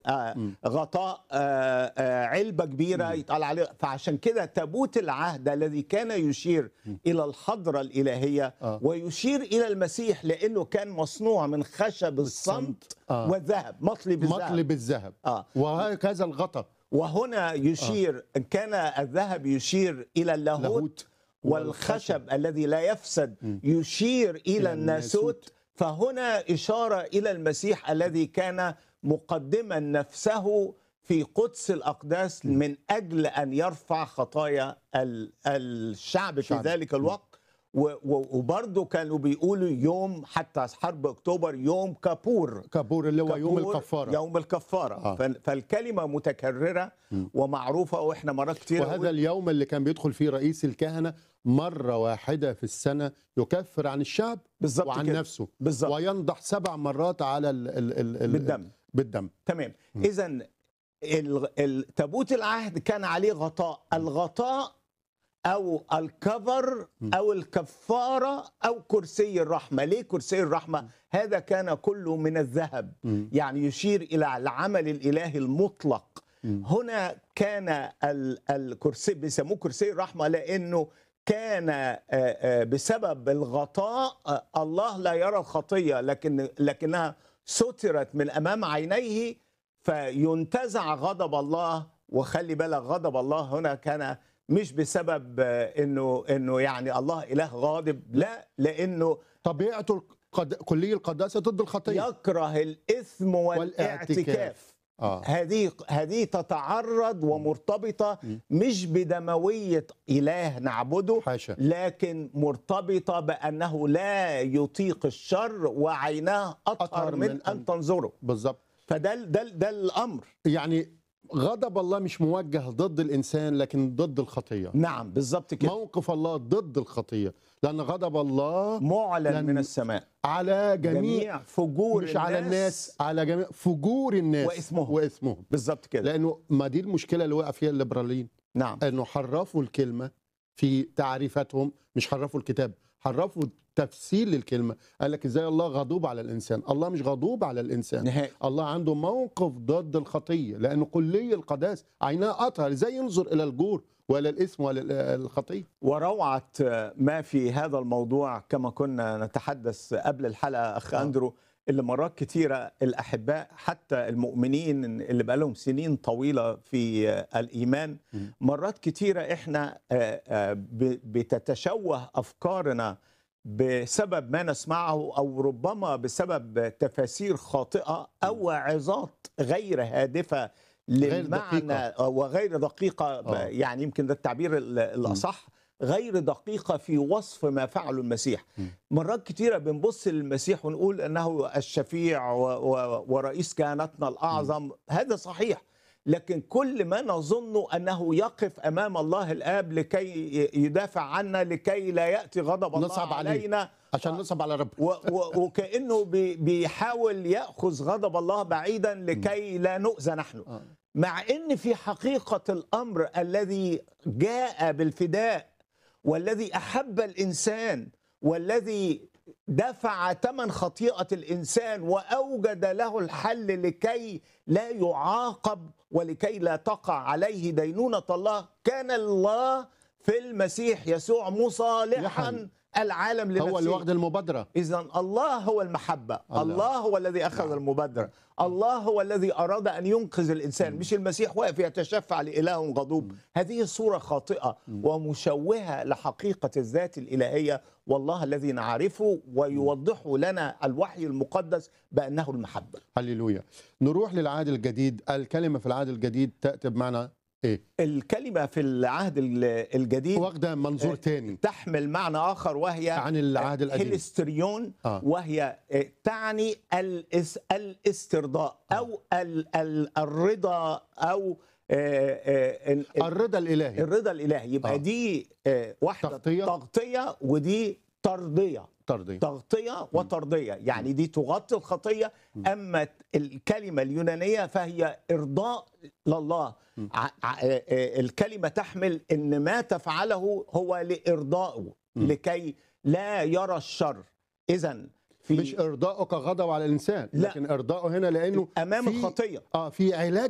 مم. غطاء آه، آه، علبه كبيره يتقال عليه فعشان كده تابوت العهد الذي كان يشير الى الحضره الالهيه آه. ويشير الى المسيح لانه كان مصنوع من خشب الصمت آه. والذهب مطلي بالذهب مطلي بالذهب آه. وهكذا الغطا وهنا يشير كان الذهب يشير الى اللاهوت لاهوت والخشب الذي لا يفسد يشير الى إلى الناسوت الناسوت. فهنا اشاره الى المسيح الذي كان مقدما نفسه في قدس الاقداس من اجل ان يرفع خطايا ال- الشعب في الشعب. ذلك الوقت و- و- وبرضه كانوا بيقولوا يوم حتى حرب اكتوبر يوم كابور كابور اللي هو يوم كابور الكفاره يوم الكفاره آه. فال- فالكلمه متكرره ومعروفه واحنا مرات كتير وهذا اليوم اللي كان بيدخل فيه رئيس الكهنه مره واحده في السنه يكفر عن الشعب بالظبط وعن كده. نفسه بالظبط وينضح سبع مرات على ال ال ال ال بالدم بالدم تمام اذا تابوت العهد كان عليه غطاء الغطاء او الكفر او الكفاره او كرسي الرحمه ليه كرسي الرحمه هذا كان كله من الذهب يعني يشير الى العمل الالهي المطلق هنا كان ال- الكرسي بيسموه كرسي الرحمه لانه كان آه، آه، بسبب الغطاء آه، الله لا يرى الخطيه لكن لكنها سترت من امام عينيه فينتزع غضب الله وخلي بالك غضب الله هنا كان مش بسبب آه، انه انه يعني الله اله غاضب لا لانه طبيعته القد... كلي القداسه ضد الخطيه يكره الاثم والاعتكاف والاعتكاف. آه. هذه هذه تتعرض ومرتبطه مش بدمويه اله نعبده حاشا. لكن مرتبطه بانه لا يطيق الشر وعيناه اطهر أطهر من, من ان أن- تنظره بالظبط فده ال- ده ال- ده الامر يعني غضب الله مش موجه ضد الانسان لكن ضد الخطيه نعم بالظبط كده موقف الله ضد الخطيه لان غضب الله معلن لن- من السماء على جميع جميع فجور مش على الناس على جميع فجور الناس وإثمهم. واثمهم بالظبط كده لانه ما دي المشكله اللي وقع فيها الليبراليين نعم انه حرفوا الكلمه في تعريفاتهم مش حرفوا الكتاب حرفوا تفسير للكلمه قال لك ازاي الله غضوب على الانسان الله مش غضوب على الانسان نهائي الله عنده موقف ضد الخطيه لانه كلي القداس عيناه اطهر ازاي ينظر الى الجور ولا الاثم ولا الخطيه وروعة ما في هذا الموضوع كما كنا نتحدث قبل الحلقة أخ آه. أندرو اللي مرات كتيرة الأحباء حتى المؤمنين اللي بقالهم سنين طويلة في الإيمان مرات كتيرة إحنا آه، آه، ب- بتتشوه أفكارنا بسبب ما نسمعه أو ربما بسبب تفاسير خاطئة أو وعظات غير هادفة غير للمعنى دقيقة. وغير دقيقة ب- آه. يعني يمكن ده التعبير ال- الأصح غير دقيقة في وصف ما فعله المسيح مرات كتيرة بنبص للمسيح ونقول أنه الشفيع و و ورئيس كهنتنا الأعظم هذا صحيح لكن كل ما نظن أنه يقف أمام الله الآب لكي ي- يدافع عنا لكي لا يأتي غضب الله نصعب عليه. علينا عشان نصب على رب و و وكأنه بي بيحاول يأخذ غضب الله بعيدا لكي لا نؤذى نحن آه. مع ان في حقيقه الامر الذي جاء بالفداء والذي احب الانسان والذي دفع ثمن خطيئه الانسان واوجد له الحل لكي لا يعاقب ولكي لا تقع عليه دينونه الله كان الله في المسيح يسوع مصالحا يحن. العالم لنفسه هو اللي واخد المبادره إذا الله هو المحبة الله. الله, الله هو الذي أخذ نعم. المبادرة الله هو الذي أراد أن ينقذ الإنسان مش المسيح واقف يتشفع لإله غضوب هذه صورة خاطئة ومشوهة لحقيقة الذات الإلهية والله الذي نعرفه ويوضحه لنا الوحي المقدس بأنه المحبة هللويا نروح للعهد الجديد الكلمه في العهد الجديد تاتي بمعنى ايه الكلمة في العهد ال- الجديد واخده منظور تاني تحمل معنى آخر وهي عن العهد القديم. هيلستريون آه. وهي آه، تعني الاس الاسترضاء أو ال ال الرضا أو آه، آه، ال- ال- الرضا الالهي الرضا الإلهي يبقى آه. دي آه، واحدة تغطية. تغطية ودي ترضية ترضي تغطية وترضية يعني دي تغطي الخطية أما الكلمة اليونانية فهي إرضاء لله ع- ع- آه، آه، الكلمة تحمل أن ما تفعله هو لإرضائه لكي لا يرى الشر إذا في مش ارضائك غضب على الانسان لا. لكن ارضائه هنا لانه امام في- الخطيه اه في علاج